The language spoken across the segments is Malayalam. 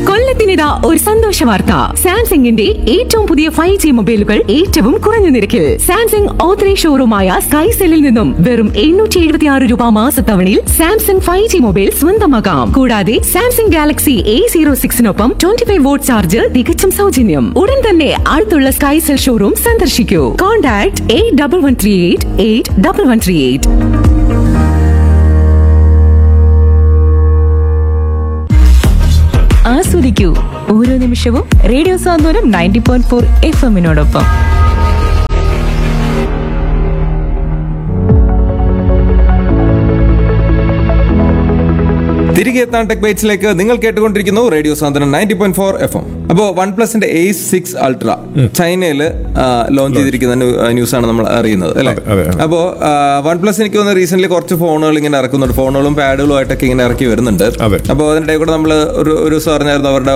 കൊല്ലത്തിനിതാ ഒരു സന്തോഷ വാർത്ത സാംസങ്ങിന്റെ ഏറ്റവും പുതിയ ഫൈവ് ജി മൊബൈലുകൾ ഏറ്റവും കുറഞ്ഞ നിരക്കിൽ സാംസങ് ഓത്തറൈസ് ഷോറൂമായ സ്കൈ സെല്ലിൽ നിന്നും വെറും എണ്ണൂറ്റി എഴുപത്തി ആറ് രൂപ മാസത്തവണയിൽ സാംസങ് ഫൈവ് ജി മൊബൈൽ സ്വന്തമാക്കാം കൂടാതെ സാംസങ് ഗാലക്സി എ സീറോ സിക്സിനൊപ്പം ട്വന്റി ഫൈവ് വോട്ട് ചാർജ് തികച്ചും സൗജന്യം ഉടൻ തന്നെ അടുത്തുള്ള സ്കൈ സെൽ ഷോറൂം സന്ദർശിക്കൂ contact eight double one three eight eight double one three eight ആസ്വദിക്കൂ ഓരോ നിമിഷവും radio Santhwanam ninety point four F എമ്മിനോടൊപ്പം തിരികെ എത്താൻ ടെക് ബൈറ്റ്സിലേക്ക് നിങ്ങൾ കേട്ടുകൊണ്ടിരിക്കുന്നു radio Santhwanam ninety point four F M അപ്പോൾ വൺ പ്ലസിന്റെ എ സിക്സ് അൾട്ര ചൈനയിൽ ലോഞ്ച് ചെയ്തിരിക്കുന്ന ന്യൂസ് ആണ് നമ്മൾ അറിയുന്നത് അല്ലേ അതെ, അതെ. അപ്പോൾ വൺ പ്ലസ് എനിക്ക് തോന്നുന്നു റീസെന്റ് കുറച്ച് ഫോണുകൾ ഇങ്ങനെ ഇറക്കുന്നുണ്ട് ഫോണുകളും പാഡുകളും ആയിട്ടൊക്കെ ഇങ്ങനെ ഇറക്കി വരുന്നുണ്ട് അതെ. അപ്പോൾ അതിനിടെ കൂടെ നമ്മൾ ഒരു ഒരു ദിവസം അറിഞ്ഞായിരുന്നു അവരുടെ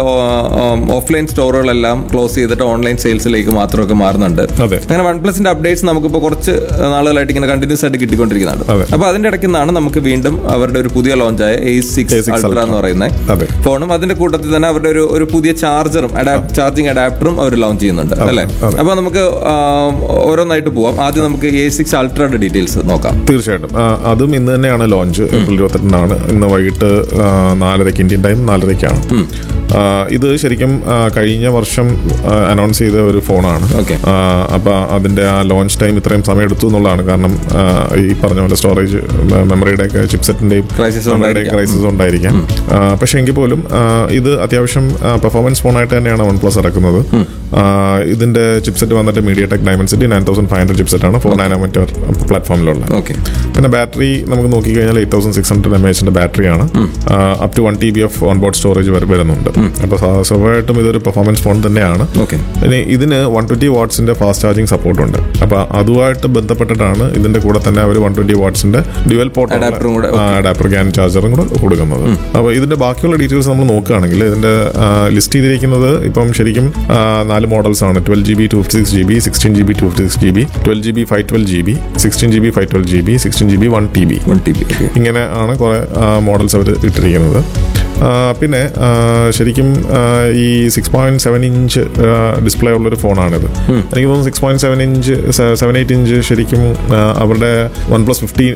ഓഫ്ലൈൻ സ്റ്റോറുകളെല്ലാം ക്ലോസ് ചെയ്തിട്ട് ഓൺലൈൻ സെയിൽസിലേക്ക് മാത്രമൊക്കെ മാറുന്നുണ്ട് അതെ. അങ്ങനെ വൺ പ്ലസിന്റെ അപ്ഡേറ്റ്സ് നമുക്കിപ്പോൾ കുറച്ച് നാളുകളായിട്ട് ഇങ്ങനെ കണ്ടിന്യൂസ് ആയിട്ട് കിട്ടിക്കൊണ്ടിരിക്കുന്നുണ്ട് അതെ. അപ്പോൾ അതിന്റെ ഇടയ്ക്ക് നിന്നാണ് നമുക്ക് വീണ്ടും അവരുടെ ഒരു പുതിയ ലോഞ്ചായ A six A6 ultra Ultra. എന്ന് പറയുന്നത് അതെ. ഫോണും അതിന്റെ കൂട്ടത്തിൽ തന്നെ അവരുടെ ഒരു ഒരു പുതിയ ചാർജറും ചാർജിങ് അഡാപ്റ്ററും അവർ ലോഞ്ച് ചെയ്യുന്നുണ്ട് അല്ലേ അതെ. അപ്പൊ നമുക്ക് ആ, ഓരോന്നായിട്ട് പോവാം ആദ്യം നമുക്ക് എ സിക്സ് അൾട്രയുടെ ഡീറ്റെയിൽസ് നോക്കാം തീർച്ചയായിട്ടും ആ, അതും ഇന്ന് തന്നെയാണ് ലോഞ്ച് ഏപ്രിൽ ഇരുപത്തെട്ടിനാണ് ഇന്ന് വൈകിട്ട് ആ, നാലരയ്ക്ക് ഇന്ത്യൻ ടൈം നാലരയ്ക്കാണ് ആ, ഇത് ശരിക്കും ആ, കഴിഞ്ഞ വർഷം അനൗൺസ് ചെയ്ത ഒരു ഫോണാണ് Okay. ആ, അപ്പൊ അതിന്റെ ആ ലോഞ്ച് ടൈം ഇത്രയും സമയം എടുത്തു എന്നുള്ളതാണ് കാരണം ആ, ഈ പറഞ്ഞ പോലെ സ്റ്റോറേജ് മെമ്മറിയുടെ ഒക്കെ ചിപ്സെറ്റിന്റെയും Crisis ഉണ്ടായിരിക്കാം. ക്രൈസിസ് ഉണ്ടായിരിക്കാം ആ, പക്ഷേ എങ്കിൽ പോലും ആ, ഇത് അത്യാവശ്യം പെർഫോമൻസ് ഫോണായിട്ട് തന്നെയാണ് വൺ പ്ലസ് ഇറക്കുന്നത് ആ, ഇതിന്റെ ചിപ്സെറ്റ് വന്നിട്ട് MediaTek Dimensity nine thousand five hundred chipset ആണ് ഫോർ നാനോമീറ്റർ പ്ലാറ്റ്ഫോമിലുള്ള ഓക്കെ പിന്നെ ബാറ്ററി നമുക്ക് നോക്കിക്കഴിഞ്ഞാൽ eight thousand six hundred M എച്ചിന്റെ ബാറ്ററിയാണ് up to one T B of on board storage വരുന്നുണ്ട് അപ്പോൾ സ്വാഭാവികമായിട്ടും ഇതൊരു പെർഫോമൻസ് ഫോൺ തന്നെയാണ് ഓക്കെ ഇനി ഇതിന് വൺ ട്വന്റി വാട്ട്സിന്റെ ഫാസ്റ്റ് ചാർജിങ് സപ്പോർട്ട് ഉണ്ട് അപ്പൊ അതുമായിട്ട് ബന്ധപ്പെട്ടിട്ടാണ് ഇതിന്റെ കൂടെ തന്നെ അവർ വൺ ട്വന്റി വാട്ട്സിന്റെ ഡ്യുവൽ പോർട്ട് Adapter ഉം കൂടെ, അഡാപ്റ്റർ ക്യാൻ ചാർജറും കൂടെ കൊടുക്കുന്നത് അപ്പോൾ ഇതിന്റെ ബാക്കിയുള്ള ഡീറ്റെയിൽസ് നമ്മൾ നോക്കുകയാണെങ്കിൽ ഇതിന്റെ ലിസ്റ്റ് ചെയ്തിരിക്കുന്നത് ഇപ്പം ശരിക്കും ആ, നാല് മോഡൽസ് ആണ് twelve G B two fifty six G B sixteen G B two fifty six G B twelve G B five twelve G B sixteen G B five twelve G B sixteen G B one T B one T B okay ഇങ്ങനെ ആണ് കുറെ മോഡൽസ് അവർ ഇട്ടിരിക്കുന്നത് ആ, പിന്നെ ആ, ശരിക്കും ആ, ഈ six point seven inch display ഉള്ളൊരു ഫോണാണിത് എനിക്ക് തോന്നുന്നു six point seven inch seven eight inch ശരിക്കും ആ, അവരുടെ വൺ പ്ലസ് ഫിഫ്റ്റീൻ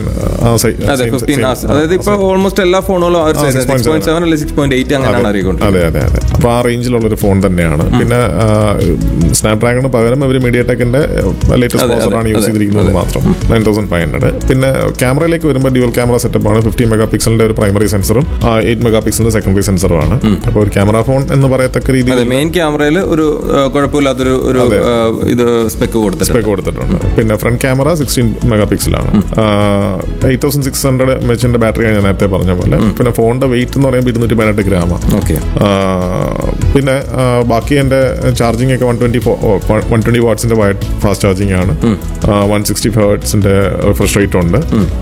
അതെ ഫിഫ്റ്റീൻ അതായത് ഇപ്പൊ ഓൾമോസ്റ്റ് എല്ലാ ഫോണുകളും ആ, 6.7 സിക്സ് പോയിന്റ് സെവൻ അല്ലെങ്കിൽ സിക്സ് പോയിന്റ് എയ്റ്റ് അങ്ങനെയാണ് അറിയിക്കൊണ്ടിരിക്കുന്നത് അതെ അതെ അതെ അപ്പൊ ആ റേഞ്ചിലുള്ള ഒരു ഫോൺ തന്നെയാണ് പിന്നെ സ്നാപ്ഡ്രാഗണിന് പകരം അവർ മീഡിയ ടെക്കിന്റെ ലേറ്റസ്റ്റ് അതെ, പ്രോസറാണ് അതെ, യൂസ് അതെ, ചെയ്തിരിക്കുന്നത് അതെ. മാത്രം നയൻ തൗസൻഡ് ഫൈവ് ഹൺഡ്രഡ് പിന്നെ ക്യാമറയിലേക്ക് വരുമ്പോൾ ഡ്യുവൽ ക്യാമറ സെറ്റപ്പ് ആണ് ഫിഫ്റ്റി മെഗാ പിക്സലിന്റെ ഒരു പ്രൈമറി സെൻസറും എയ്റ്റ് മെഗാ പിക്സലിന്റെ സെക്കൻഡറി സെൻസറുമാണ് അപ്പോൾ ഒരു ക്യാമറ ഫോൺ എന്ന് പറയത്തക്ക അതെ രീതിയിൽ മെയിൻ ക്യാമറയിൽ ഒരു ആ, കുഴപ്പമില്ലാത്തൊരു ഒരു അതെ. ആ, ഇത് സ്പെക്ക് കൊടുത്തിട്ടുണ്ട് സ്പെക്ക് കൊടുത്തിട്ടുണ്ട് പിന്നെ ഫ്രണ്ട് ക്യാമറ സിക്സ്റ്റീൻ മെഗാ പിക്സലാണ് eight thousand six hundred M എച്ചിന്റെ ബാറ്ററി ഞാൻ നേരത്തെ പറഞ്ഞ പോലെ പിന്നെ ഫോണിന്റെ വെയിറ്റ് എന്ന് പറയുമ്പോൾ ഇരുന്നൂറ്റി പതിനെട്ട് ഗ്രാമാണ് ഓക്കെ ആ, പിന്നെ ആ, ബാക്കി എൻ്റെ ചാർജിങ് ഒക്കെ വൺ ട്വന്റി വൺ ട്വന്റി വാട്ട്സിന്റെ ഫാസ്റ്റ് ചാർജിങ് ആണ് വൺ സിക്സ്റ്റി ഫൈവ് വാട്ട്സിന്റെ റിഫ്രഷ് റേറ്റ് ഉണ്ട്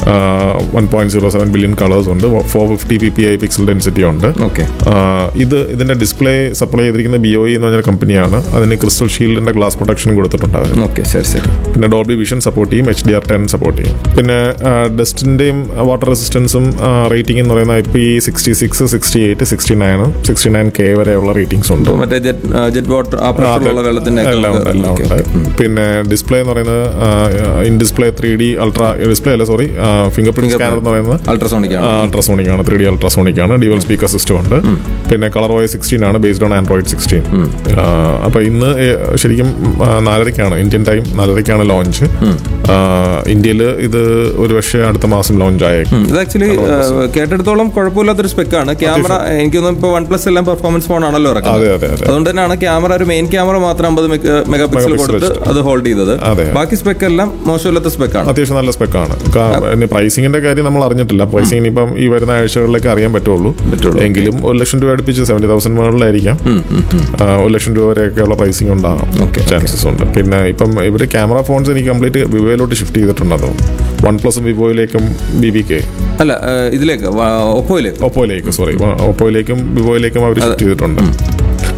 one point zero seven billion colours ഉണ്ട് four fifty P P I pixel density ഉണ്ട് ഓക്കെ ആ, ഇത് ഇതിന്റെ ഡിസ്പ്ലേ സപ്ലൈ ചെയ്തിരിക്കുന്ന ബി ഒ എന്ന് പറഞ്ഞ കമ്പനിയാണ് അതിന് ക്രിസ്റ്റൽ ഷീൽഡിന്റെ ഗ്ലാസ് പ്രൊട്ടക്ഷൻ കൊടുത്തിട്ടുണ്ട് അവർ ഓക്കെ ശരി ശരി പിന്നെ ഡോൾബി വിഷൻ സപ്പോർട്ട് ചെയ്യും H D R ten support ചെയ്യും പിന്നെ ഡസ്റ്റിന്റെയും വാട്ടർ റെസിസ്റ്റൻസും റേറ്റിംഗ് എന്ന് പറയുന്ന I P sixty six sixty eight sixty nine sixty nine K വരെയുള്ള റേറ്റിംഗ്സ് ഉണ്ട് മറ്റേ ജെറ്റ് ജെറ്റ് വാട്ടർ ആ പ്രഷറുള്ള വെള്ളത്തിന്റെ എല്ലാം ഉണ്ട് എല്ലാം ഉണ്ട് പിന്നെ ഡിസ്പ്ലേ എന്ന് പറയുന്നത് in display three D ultra display അല്ല സോറി ഫിംഗർ പ്രിന്റ് സ്കാനർ എന്ന് പറയുന്നത് അൾട്രാസോണിക് ആണ് അൾട്രാസോണിക് ആണ് ത്രീ ഡി അൾട്രാസോണിക് ആണ് ഡ്യുവൽ സ്പീക്കർ സിസ്റ്റം ഉണ്ട് പിന്നെ കളർ വോയിസ് സിക്സ്റ്റീൻ ആണ് ബേസ്ഡ് ഓൺ ആൻഡ്രോയിഡ് സിക്സ്റ്റീൻ അപ്പൊ ഇന്ന് ഏ, ശരിക്കും ആ, നാലരയ്ക്കാണ് ഇന്ത്യൻ ടൈം നാലരയ്ക്കാണ് ലോഞ്ച് ഇന്ത്യയിൽ ഇത് ഒരു പക്ഷേ അടുത്ത മാസം ലോഞ്ച് ആയേക്കും ഇത് ആക്ച്വലി കേട്ടെടുത്തോളം കുഴപ്പമില്ലാത്തൊരു സ്പെക്കാണ് ക്യാമറ എനിക്ക് തോന്നുന്നു ഇപ്പൊ വൺ പ്ലസ് എല്ലാം പെർഫോമൻസ് ഫോൺ ആണല്ലോ അതെ, ഇറക്കുന്നത് അതെ, അതെ. അതുകൊണ്ട് തന്നെയാണ് ക്യാമറ ഒരു മെയിൻ ക്യാമറ മാത്രം അമ്പത് മെഗാ പിക്സൽ Megapixel കൊടുത്ത് വെച്ചിട്ട്. അത് ഹോൾഡ് ചെയ്തത് അതെ. ബാക്കി സ്പെക്ക് എല്ലാം മോശമില്ലാത്ത സ്പെക്കാണ് അത്യാവശ്യം നല്ല സ്പെക്കാണ് ഇനി പ്രൈസിങ്ങിന്റെ കാര്യം നമ്മൾ അറിഞ്ഞിട്ടില്ല പ്രൈസിങ് ഇനിയിപ്പം ഈ വരുന്ന ആഴ്ചകളിലേക്ക് അറിയാൻ പറ്റുള്ളൂ പറ്റുള്ളൂ. എങ്കിലും ഒരു ലക്ഷം രൂപ അടുപ്പിച്ച് സെവന്റി തൗസൻഡ് മുകളിലായിരിക്കാം ആ, ഒരു ലക്ഷം രൂപ വരെയൊക്കെയുള്ള പ്രൈസിങ് ഉണ്ടാകാം Okay, ചാൻസസ് ഉണ്ട് പിന്നെ ഇപ്പം ഇവർ ക്യാമറ ഫോൺസ് എനിക്ക് കംപ്ലീറ്റ് വിവോയിലോട്ട് ഷിഫ്റ്റ് ചെയ്തിട്ടുണ്ടോ വൺ പ്ലസും വിവോയിലേക്കും ബി ബി കെ അല്ല ഏഹ്, ഇതിലേക്ക് ഒപ്പോയിലേക്ക് ഒപ്പോയിലേക്ക് സോറി ഒപ്പോയിലേക്കും വിവോയിലേക്കും അവർ ഷിഫ്റ്റ് ചെയ്തിട്ടുണ്ട്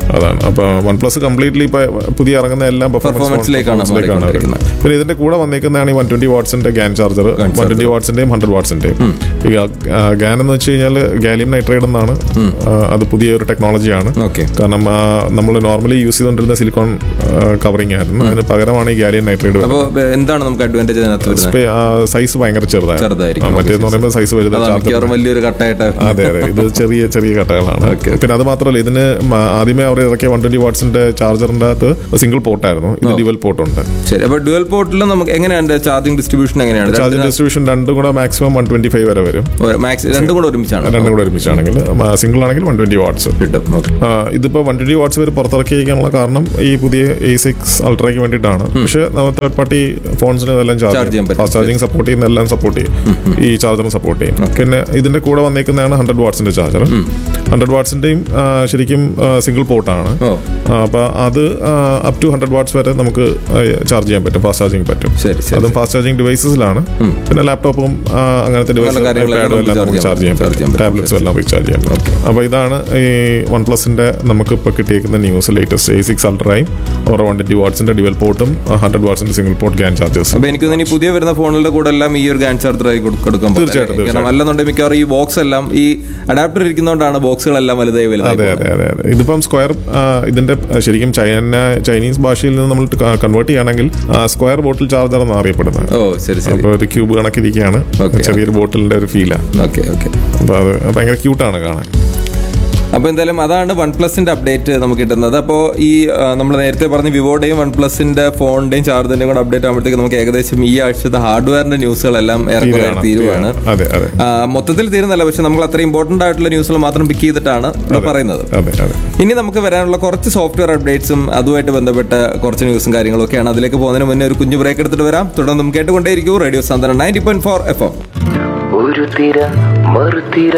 അതാണ് അപ്പൊ വൺ പ്ലസ് കംപ്ലീറ്റ്ലി ഇപ്പൊ പുതിയ ഇറങ്ങുന്ന എല്ലാം Performance-ലേക്കാണ് മാറിക്കൊണ്ടിരിക്കുന്നത്. പിന്നെ ഇതിന്റെ കൂടെ വന്നേക്കുന്നതാണ് ഈ വൺ ട്വന്റി വാട്സിന്റെ ഗാൻ ചാർജർ വൺ ട്വന്റി വാട്സിന്റെയും ഹൺഡ്രഡ് വാട്സിന്റെയും ഈ ഗാൻ എന്ന് വെച്ച് കഴിഞ്ഞാൽ ഗാലിയം നൈട്രൈഡ് എന്നാണ് ആ, അത് പുതിയ ഒരു ടെക്നോളജിയാണ് ഓക്കെ കാരണം നമ്മൾ നോർമലി യൂസ് ചെയ്തുകൊണ്ടിരുന്ന സിലിക്കോൺ കവറിംഗ് ആയിരുന്നു അതിന് പകരമാണ് ഈ ഗാലിയം നൈട്രൈഡ് അപ്പോ എന്താണ് നമുക്ക് അഡ്വാൻറ്റേജ് അതിനകത്ത് വരുന്നത് സൈസ് ഭയങ്കര ചെറുതാണ് ചെറുതായിരിക്കും. മറ്റേന്ന് പറയുമ്പോൾ സൈസ് വലുത് അതാണ് ചാർജർ മിക്കവാറും വലിയൊരു കട്ടായിട്ട് അതെ അതെ ഇത് ചെറിയ ചെറിയ കട്ടകളാണ് പിന്നെ അത് മാത്രമല്ല ഇതിന് മ- ആദ്യമേ അവർ ഇറക്കിയ വൺ ട്വന്റി വാട്സിന്റെ ചാർജറിന്റെ അകത്ത് സിംഗിൾ പോർട്ടായിരുന്നു ഇത് ഡ്യുവൽ പോർട്ട് ഉണ്ട് ശരി അപ്പൊ ഡുവൽ പോർട്ടിൽ നമുക്ക് എങ്ങനെയാണ് ചാർജിങ് ഡിസ്ട്രിബ്യൂഷൻ എങ്ങനെയാണ് ചാർജിംഗ് ഡിസ്ട്രിബ്യൂഷൻ രണ്ടും കൂടെ മാക്സിമം വൺ ട്വന്റി ഫൈവ് വരെ വരും മാക്സ് രണ്ടും കൂടെ ഒരുമിച്ചാണ് രണ്ടും കൂടെ ഒരുമിച്ചാണെങ്കിൽ സിംഗിൾ ആണെങ്കിൽ വൺ ട്വന്റി വാട്സ് കിട്ടും ഓക്കെ ഇതിപ്പോ വൺ ട്വന്റി വാട്സ് വരെ പുറത്തിറക്കിയിരിക്കാനുള്ള കാരണം ഈ പുതിയ എ സിക്സ് അൾട്രയ്ക്ക് വേണ്ടിയിട്ടാണ് പക്ഷേ നമ്മൾ തേർഡ് പാർട്ടി ഫോൺസിന് ഇതെല്ലാം Charge ചാർജ് ചെയ്യാൻ പറ്റും. ഫാസ്റ്റ് ചാർജിങ് സപ്പോർട്ട് ചെയ്യുന്ന എല്ലാം സപ്പോർട്ട് ചെയ്യും ഈ ചാർജറും സപ്പോർട്ട് ചെയ്യും പിന്നെ ഇതിന്റെ കൂടെ വന്നേക്കുന്നതാണ് ഹൺഡ്രഡ് വാട്സിന്റെ ചാർജർ ഹൺഡ്രഡ് വാട്സിന്റെയും ശരിക്കും സിംഗിൾ പോർട്ടാണ് ഓ അപ്പൊ അത് അപ് ടു ഹൺഡ്രഡ് വാട്ട്സ് വരെ നമുക്ക് ചാർജ് ചെയ്യാൻ പറ്റും ഫാസ്റ്റ് ചാർജിങ് പറ്റും ശരി ശരി അതും ഫാസ്റ്റ് ചാർജിങ് ഡിവൈസസിലാണ് പിന്നെ ലാപ്ടോപ്പും അങ്ങനത്തെ ഡിവൈസ് കാര്യങ്ങളെല്ലാം എല്ലാം നമുക്ക് നമുക്ക് ചാർജ് ചെയ്യാൻ charge ചെയ്യാൻ പറ്റും പറ്റും. ടാബ്ലറ്റ്സും എല്ലാം റീചാർജ് ചെയ്യാൻ പറ്റും അപ്പോൾ ഇതാണ് ഈ വൺ പ്ലസിന്റെ നമുക്ക് ഇപ്പോൾ കിട്ടിയേക്കുന്ന ന്യൂസ് ലേറ്റസ്റ്റ് എ സിക്സ് അൾട്രയും ഓരോ വൺ ട്വന്റി വാട്സിന്റെ ഡിവൽ പോർട്ടും ഹൺഡ്രഡ് വാട്സിന്റെ സിംഗിൾ പോർട്ട് ഗ്യാൻ ചാർജേഴ്സ് അപ്പൊ എനിക്ക് തോന്നുന്നു ഈ പുതിയ വരുന്ന ഫോണുകളുടെ കൂടെ എല്ലാം ഈ ഒരു ഗാൻ ചാർജർ ആയി കൊടു- കൊടുക്കാൻ പറ്റും. തീർച്ചയായിട്ടും, കാരണം അല്ലെന്നുണ്ടെങ്കിൽ മിക്കവാറും ഈ ബോക്സ് എല്ലാം ഈ അഡാപ്റ്റർ ഇരിക്കുന്നതുകൊണ്ടാണ് ബോക്സുകളെല്ലാം വലുതായി അതെ വലുതായി അതെ അതെ അതെ ഇതിപ്പം സ്ക്വയർ ഇതിന്റെ ആ, ശരിക്കും ചൈന ചൈനീസ് ഭാഷയിൽ നിന്ന് നമ്മൾ കൺവേർട്ട് ചെയ്യുകയാണെങ്കിൽ സ്ക്വയർ ബോട്ടിൽ ചാർജർ എന്നാണ് അറിയപ്പെടുന്നത് ഓ ശരി ശരി അപ്പോൾ ഒരു ക്യൂബ് കണക്കിരിക്കുകയാണ് Okay. ചെറിയൊരു ബോട്ടിലിന്റെ ഒരു ഫീലാണ് ഓക്കെ ഓക്കെ അപ്പോൾ അത് ഭയങ്കര ക്യൂട്ടാണ് കാണാൻ അപ്പൊ എന്തായാലും അതാണ് വൺ പ്ലസിന്റെ അപ്ഡേറ്റ് നമുക്ക് കിട്ടുന്നത് അപ്പോൾ ഈ നമ്മൾ നേരത്തെ പറഞ്ഞ വിവോയുടെയും വൺ പ്ലസിന്റെ ഫോണിന്റെയും ചാർജറിന്റെയും കൂടെ അപ്ഡേറ്റ് ആകുമ്പോഴത്തേക്ക് നമുക്ക് ഏകദേശം ഈ ആഴ്ചത്തെ ഹാർഡ്വെയറിന്റെ ന്യൂസുകളെല്ലാം ഏറെക്കുറെ തീരുവാണ്, തീരുവാണ് അതെ അതെ ആ, മൊത്തത്തിൽ തീരുന്നല്ല പക്ഷെ നമ്മൾ അത്ര ഇമ്പോർട്ടന്റ് ആയിട്ടുള്ള ന്യൂസുകൾ മാത്രം പിക്ക് ചെയ്തിട്ടാണ് ഇവിടെ പറയുന്നത് അതെ അതെ ഇനി നമുക്ക് വരാനുള്ള കുറച്ച് സോഫ്റ്റ്വെയർ അപ്ഡേറ്റ്സും അതുമായിട്ട് ബന്ധപ്പെട്ട കുറച്ച് ന്യൂസും കാര്യങ്ങളും ഒക്കെയാണ് അതിലേക്ക് പോകുന്നതിന് മുന്നേ ഒരു കുഞ്ഞു ബ്രേക്ക് എടുത്തിട്ട് വരാം തുടർന്ന് കേട്ടുകൊണ്ടേയിരിക്കൂ radio Santhwanam ninety point four F M ഒരു തിര മറുതിര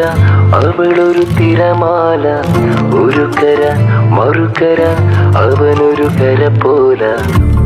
അവളൊരു തിരമാല ഒരു കര മറുകര അവനൊരു കര പോല